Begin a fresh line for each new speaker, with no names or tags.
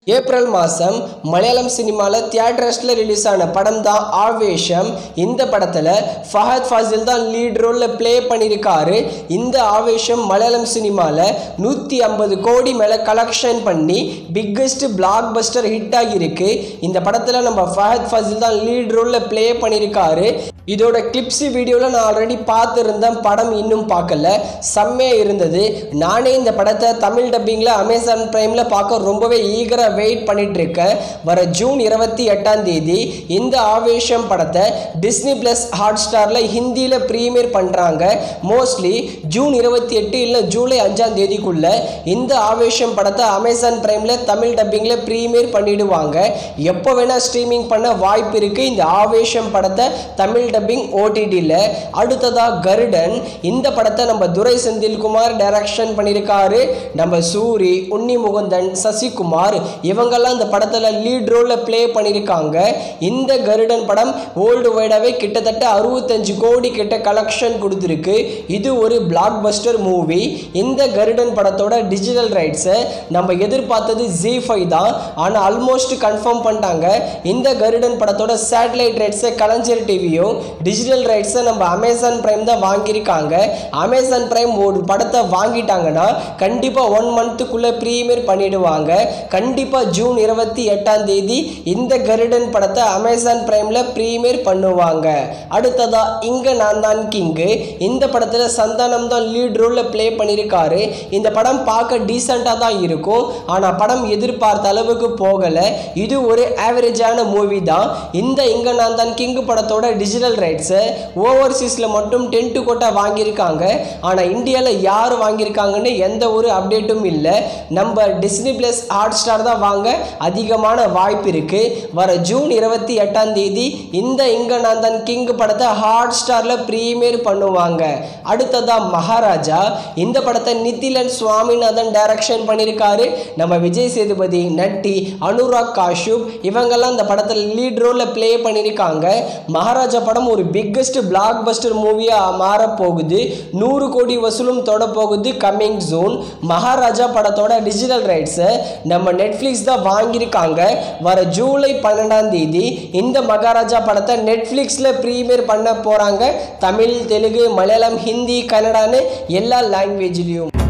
April மாதம் மலையாளம் சினிமாவில் தியேட்டர்ஸில் release ஆன படம் தான் ஆவேஷம் இந்த படத்தில் ஃபஹத் ஃபாசில் தான் லீட் ரோலில் ப்ளே பண்ணியிருக்காரு இந்த ஆவேஷம் மலையாளம் சினிமாவில் நூற்றி ஐம்பது கோடி மேலே கலெக்ஷன் பண்ணி பிக்கஸ்ட் பிளாக் பஸ்டர் ஹிட் ஆகியிருக்கு இந்த படத்தில் நம்ம ஃபஹத் ஃபாசில் தான் லீட் ரோலில் ப்ளே பண்ணியிருக்காரு இதோட கிளிப்ஸ் வீடியோவில் நான் ஆல்ரெடி பார்த்துருந்தேன் படம் இன்னும் பார்க்கல செம்மையாக இருந்தது நானே இந்த படத்தை தமிழ் டப்பிங்கில் அமேசான் ப்ரைமில் பார்க்க ரொம்பவே ஈகராக வெயிட் பண்ணிட்டு இருக்கேன் வர ஜூன் இருபத்தி எட்டாம் தேதி இந்த ஆவேஷம் படத்தை டிஸ்னி ப்ளஸ் ஹாட் ஸ்டாரில் ஹிந்தியில் ப்ரீமியர் பண்ணுறாங்க மோஸ்ட்லி ஜூன் இருபத்தி எட்டு இல்லை ஜூலை அஞ்சாம் தேதிக்குள்ள இந்த ஆவேஷம் படத்தை அமேசான் ப்ரைமில் தமிழ் டப்பிங்கில் ப்ரீமியர் பண்ணிடுவாங்க எப்போ வேணால் ஸ்ட்ரீமிங் பண்ண வாய்ப்பு இருக்குது இந்த ஆவேஷம் படத்தை தமிழ் டப்பிங் ஓடிடியில் அடுத்ததாக கருடன் இந்த படத்தை நம்ம துரை செந்தில்குமார் டைரக்ஷன் பண்ணியிருக்காரு நம்ம சூரி உன்னி முகுந்தன் சசிகுமார் இவங்கெல்லாம் இந்த படத்தில் லீட் ரோலில் ப்ளே பண்ணியிருக்காங்க இந்த கருடன் படம் வேர்ல்டு வைடாகவே கிட்டத்தட்ட அறுபத்தஞ்சு கோடி கிட்ட கலெக்ஷன் கொடுத்துருக்கு இது ஒரு பிளாக் பஸ்டர் மூவி இந்த கருடன் படத்தோட டிஜிட்டல் ரைட்ஸை நம்ம எதிர்பார்த்தது ஜி ஃபைவ் தான் ஆனால் ஆல்மோஸ்ட் கன்ஃபார்ம் பண்ணிட்டாங்க இந்த கருடன் படத்தோட சேட்டலைட் ரைட்ஸை கலைஞர் டிவியும் டிஜிட்டல் ரைட்ஸை நம்ம அமேசான் பிரைம் தான் வாங்கியிருக்காங்க அமேசான் பிரைம் ஒரு படத்தை வாங்கிட்டாங்கன்னா கண்டிப்பாக ஒன் மந்த்துக்குள்ளே ப்ரீமியர் பண்ணிடுவாங்க கண்டிப்பாக ஜூன் இருபத்தி எட்டாம் தேதி இந்த கருடன் படத்தை அமேசான் பிரைமில் ப்ரீமியர் பண்ணுவாங்க அடுத்ததா இங்கே நான் தான் கிங்கு இந்த படத்தில் சந்தானம் தான் லீட் ரோலில் ப்ளே பண்ணியிருக்காரு இந்த படம் பார்க்க டீசெண்டாக தான் இருக்கும் ஆனால் படம் எதிர்பார்த்த அளவுக்கு போகலை இது ஒரு ஆவரேஜான மூவி தான் இந்த இங்கே நான் தான் கிங் படத்தோட டிஜிட்டல் ரைட்ஸை ஓவர்சீஸில் மட்டும் டென்ட்டு கோட்டா வாங்கியிருக்காங்க ஆனால் இந்தியாவில் யார் வாங்கியிருக்காங்கன்னு எந்த ஒரு அப்டேட்டும் இல்லை நம்ம டிஸ்னி ப்ளஸ் ஹாட் ஸ்டார் தான் வாங்க அதிகமான வாய்ப்பு இருக்குது வர ஜூன் இருபத்தி எட்டாம் தேதி இந்த இங்க நான் தான் கிங் படத்தை ஹாட் ஸ்டாரில் ப்ரீமியர் பண்ணுவாங்க அடுத்ததாக மகாராஜா இந்த படத்தை நித்திலன் சுவாமிநாதன் டைரக்ஷன் பண்ணியிருக்காரு நம்ம விஜய் சேதுபதி நட்டி அனுராக் காஷ்யூப் இவங்கெல்லாம் இந்த படத்தில் லீட் ரோலில் ப்ளே பண்ணியிருக்காங்க மகாராஜா படம் ஒரு பிக்கஸ்ட் பிளாக் பஸ்டர் மூவியாக மாறப்போகுது நூறு கோடி வசூலும் தொட போகுது கம்மிங் ஜூன் மகாராஜா படத்தோட டிஜிட்டல் ரைட்ஸை நம்ம நெட்ஃப்ளிக்ஸ் தான் வாங்கியிருக்காங்க வர ஜூலை பன்னெண்டாம் தேதி இந்த மகாராஜா படத்தை நெட்ஃப்ளிக்ஸில் ப்ரீமியர் பண்ண போகிறாங்க தமிழ் தெலுங்கு மலையாளம் ஹிந்தி கன்னடான்னு எல்லா லாங்குவேஜ்லேயும்